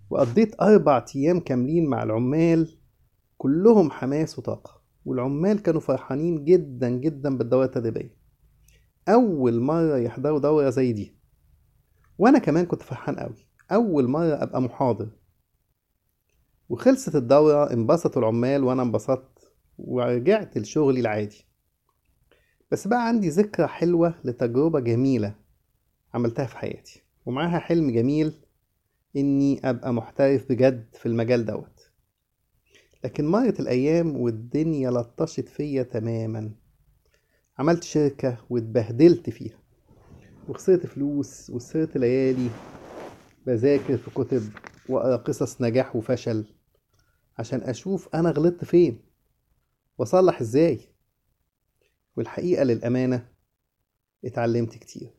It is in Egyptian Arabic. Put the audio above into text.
وقضيت أربع أيام كاملين مع العمال كلهم حماس وطاقة والعمال كانوا فرحانين جدا جدا بالدورة التدريبية أول مرة يحضروا دورة زي دي وأنا كمان كنت فرحان أوي أول مرة أبقى محاضر وخلصت الدورة انبسطوا العمال وأنا انبسطت ورجعت لشغلي العادي بس بقى عندي ذكرى حلوة لتجربة جميلة عملتها في حياتي ومعاها حلم جميل إني أبقى محترف بجد في المجال دوت لكن مرت الأيام والدنيا لطشت فيا تماما عملت شركة واتبهدلت فيها وخسرت فلوس وسهرت ليالي بذاكر في كتب وأقرأ قصص نجاح وفشل عشان أشوف أنا غلطت فين وأصلح إزاي والحقيقة للأمانة اتعلمت كتير